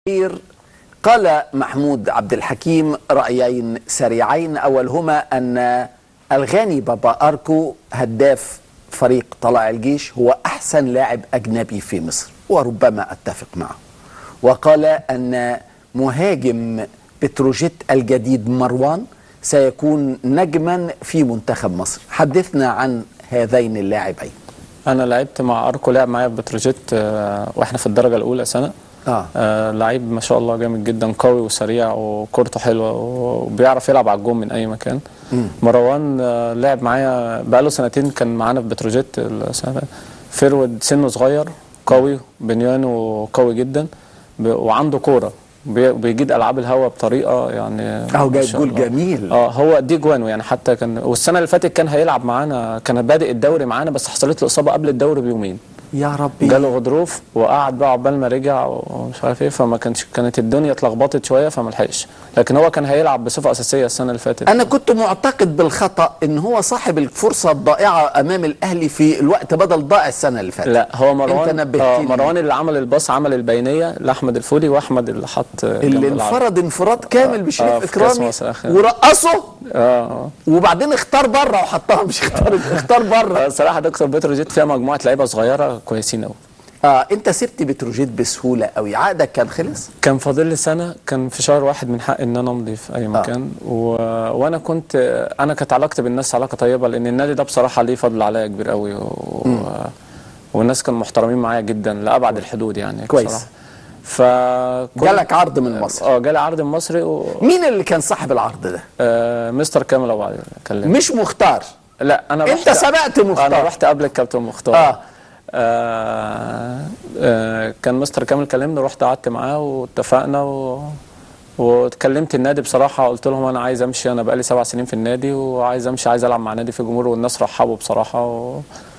الأخير قال محمود عبد الحكيم رأيين سريعين أولهما أن الغاني بابا أركو هداف فريق طلائع الجيش هو أحسن لاعب أجنبي في مصر وربما أتفق معه وقال أن مهاجم بتروجيت الجديد مروان سيكون نجما في منتخب مصر حدثنا عن هذين اللاعبين انا لعبت مع اركو لعب معايا في بتروجيت آه، واحنا في الدرجه الاولى سنه آه. آه لعيب ما شاء الله جامد جدا قوي وسريع وكورته حلوه وبيعرف يلعب على الجون من اي مكان مروان آه لعب معايا بقاله سنتين كان معانا في بتروجيت السنة- فيرود سنه صغير قوي بنيانه قوي جدا ب- وعنده كوره بي- بيجيد العاب الهوا بطريقه يعني أهو ما جايب شاء جول الله. جميل. اه هو دي جوانه يعني حتى كان والسنه اللي فاتت كان هيلعب معانا كان بادئ الدوري معانا بس حصلت له اصابه قبل الدوري بيومين يا ربي جاله غضروف وقعد بقى عقبال ما رجع ومش عارف ايه فما كانش كانت الدنيا اتلخبطت شويه فما لحقش لكن هو كان هيلعب بصفه اساسيه السنه اللي فاتت أنا كنت معتقد بالخطأ إن هو صاحب الفرصة الضائعة أمام الأهلي في الوقت بدل ضائع السنة اللي فاتت لا هو مروان أنت نبهتني. آه مروان اللي عمل الباص عمل البينيه لاحمد الفولي واحمد اللي حط جنب اللي العرض. انفرد انفراد كامل بشريف آه، في كأس إكرامي مصر آخر. ورقصه اه اه وبعدين اختار بره وحطها مش اختار اختار بره آه، صراحه دكتور بتروجيت فيها مجموعه لعيبه صغيره كويسين قوي اه انت سبت بتروجيت بسهوله قوي عقدك كان خلص كان فاضل لي سنه كان في شهر واحد من حقي ان انا امضي في اي مكان و... وانا كنت انا كانت علاقتي بالناس علاقه طيبه لان النادي ده بصراحه ليه فضل عليا كبير قوي و... والناس كانوا محترمين معايا جدا لابعد الحدود يعني كويس. بصراحه فكنت جالك عرض من مصر اه جالي عرض من مصري و... مين اللي كان صاحب العرض ده آه مستر كامل ابو علي كلمني مش مختار لا انا انت رحت سبقت مختار. انا رحت قبل الكابتن مختار آه. آه آه كان مستر كامل كلمني رحت قعدت معاه واتفقنا و... واتكلمت النادي بصراحه قلت لهم انا عايز امشي انا بقالي سبع سنين في النادي وعايز امشي عايز العب مع نادي في جمهور والناس رحبوا بصراحه و...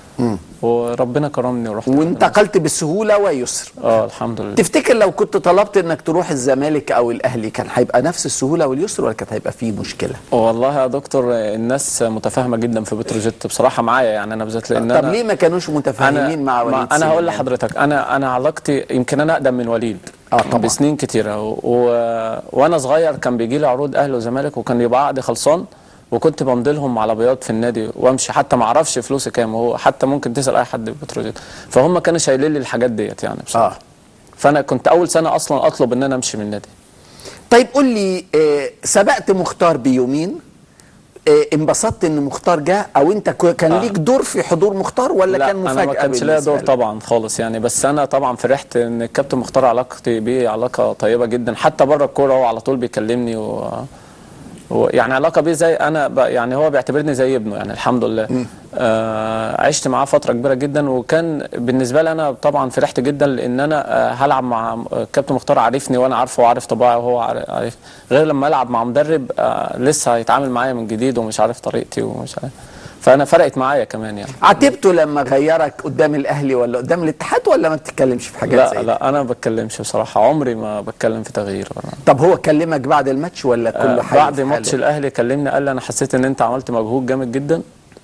وربنا كرمني ورحت وانتقلت بسهوله ويسر اه الحمد لله تفتكر لو كنت طلبت انك تروح الزمالك او الاهلي كان هيبقى نفس السهوله واليسر ولا كانت هيبقى فيه مشكله والله يا دكتور الناس متفاهمه جدا في بتروجيت بصراحه معايا يعني انا بالذات لان طب انا ليه ما كانوش متفاهمين مع وليد انا هقول سليمان؟ لحضرتك انا انا علاقتي يمكن انا اقدم من وليد آه طبعاً. بسنين كتيره و... و... وانا صغير كان بيجي لي عروض اهلي وزمالك وكان يبقى عقدي خلصان وكنت بمضي لهم على بياض في النادي وامشي حتى ما اعرفش فلوسي كام هو حتى ممكن تسال اي حد في بتروجيت فهم كانوا شايلين لي الحاجات ديت يعني بصراحه اه فانا كنت اول سنه اصلا اطلب ان انا امشي من النادي طيب قول لي آه سبقت مختار بيومين آه انبسطت ان مختار جه او انت كو- كان آه. ليك دور في حضور مختار ولا لا كان مفاجاه انا ما كانش ليا بالنسبة دور لك؟ طبعا خالص يعني بس انا طبعا فرحت ان الكابتن مختار علاقتي بيه علاقه طيبه جدا حتى بره الكوره هو على طول بيكلمني و... و... يعني علاقه بيه زي انا ب... يعني هو بيعتبرني زي ابنه يعني الحمد لله آه عشت معاه فتره كبيره جدا وكان بالنسبه لي انا طبعا فرحت جدا لان انا آه هلعب مع الكابتن مختار عارفني وانا عارفه وعارف طباعي وهو عارف عارف غير لما العب مع مدرب آه لسه هيتعامل معايا من جديد ومش عارف طريقتي ومش عارف فانا فرقت معايا كمان يعني عاتبته لما غيرك قدام الاهلي ولا قدام الاتحاد ولا ما بتتكلمش في حاجات زي لا دي؟ لا انا ما بتكلمش بصراحه عمري ما بتكلم في تغيير ولا طب هو كلمك بعد الماتش ولا كل آه حاجه بعد في ماتش حاله؟ الاهلي كلمني قال لي انا حسيت ان انت عملت مجهود جامد جدا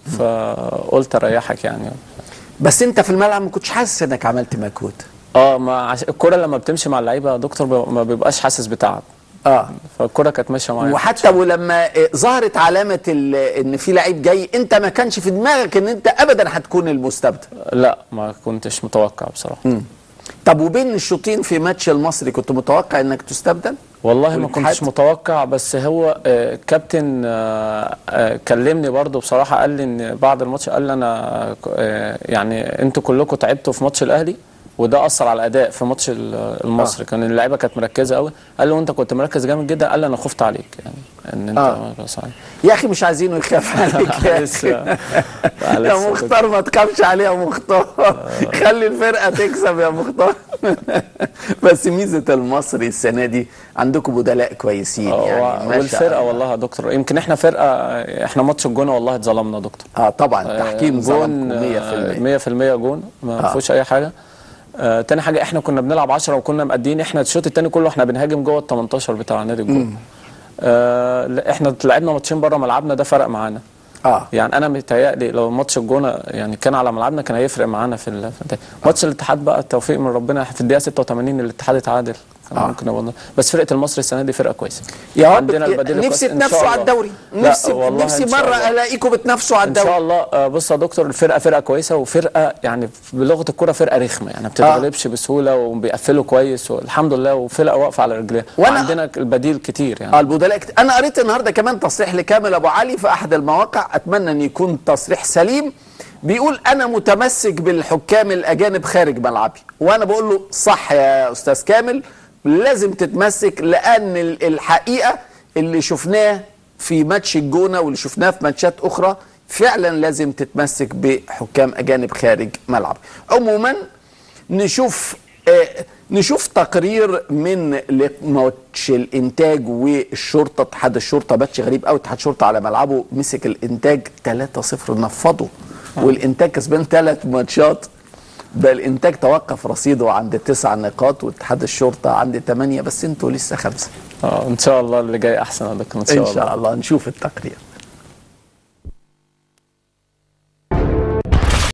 فقلت اريحك يعني بس انت في الملعب ما كنتش حاسس انك عملت مجهود اه ما عش... الكره لما بتمشي مع اللعيبه يا دكتور ب... ما بيبقاش حاسس بتعب اه فالكره كانت ماشيه معايا وحتى ولما آه، ظهرت علامه ال- ان في لعيب جاي انت ما كانش في دماغك ان انت ابدا هتكون المستبدل لا ما كنتش متوقع بصراحه طب وبين الشوطين في ماتش المصري كنت متوقع انك تستبدل والله ما والاتحاد؟ كنتش متوقع بس هو آه، كابتن آه، آه، كلمني برضو بصراحه قال لي ان بعد الماتش قال لي انا آه، يعني انتوا كلكم تعبتوا في ماتش الاهلي وده اثر على الاداء في ماتش ال- المصري كان اللعيبه كانت مركزه قوي قال له انت كنت مركز جامد جدا قال لي انا خفت عليك يعني ان انت آه. بس عليك. يا اخي مش عايزينه يخاف عليك يا معلش أخي. معلش يا مختار ما تخافش عليه يا مختار خلي الفرقه تكسب يا مختار بس ميزه المصري السنه دي عندكم بدلاء كويسين آه، يعني ما شاء والفرقه الله. والله يا دكتور يمكن احنا فرقه احنا ماتش الجونه والله اتظلمنا يا دكتور اه طبعا تحكيم جون ظلمكم 100% 100% جون ما آه. فيهوش اي حاجه آه تاني حاجه احنا كنا بنلعب 10 وكنا مقدين احنا الشوط التاني كله احنا بنهاجم جوه ال 18 بتاع نادي الجون آه لا، احنا لعبنا ماتشين بره ملعبنا ده فرق معانا اه يعني انا متهيألي لو ماتش الجونه يعني كان على ملعبنا كان هيفرق معانا في ال- في النتائج. ماتش الاتحاد بقى التوفيق من ربنا في الدقيقه 86 الاتحاد اتعادل كان آه. ممكن أبقى بس فرقه المصري السنه دي فرقه كويسه يا رب عندنا البديل نفسي الكويس. إن شاء تنافسوا على الله. الدوري لا، نفسي والله نفسي إن شاء مره الله. الاقيكم بتنافسوا على ان شاء الدوري الله آه، بص يا دكتور الفرقه فرقه كويسه وفرقه يعني بلغه الكوره فرقه رخمه يعني ما بتتغلبش بسهوله وبيقفلوا كويس والحمد لله وفرقه واقفه على رجليها وأنا- وعندنا البديل كتير يعني اه البدلاء كت- انا قريت النهارده كمان تصريح لكامل ابو علي في احد المواقع اتمنى ان يكون تصريح سليم بيقول انا متمسك بالحكام الاجانب خارج ملعبي وانا بقول له صح يا استاذ كامل لازم تتمسك لان ال- الحقيقه اللي شفناه في ماتش الجونه واللي شفناه في ماتشات اخرى فعلا لازم تتمسك بحكام اجانب خارج ملعب عموما نشوف آه، نشوف تقرير من ل- ماتش الانتاج والشرطه اتحاد الشرطه ماتش غريب قوي اتحاد الشرطه على ملعبه مسك الانتاج 3-0 نفضه والانتاج كسبان ثلاث ماتشات بل الانتاج توقف رصيده عند تسع نقاط واتحاد الشرطه عند ثمانيه بس انتوا لسه خمسه آه ان شاء الله اللي جاي احسن يا دكتور ان شاء ان الله شاء الله نشوف التقرير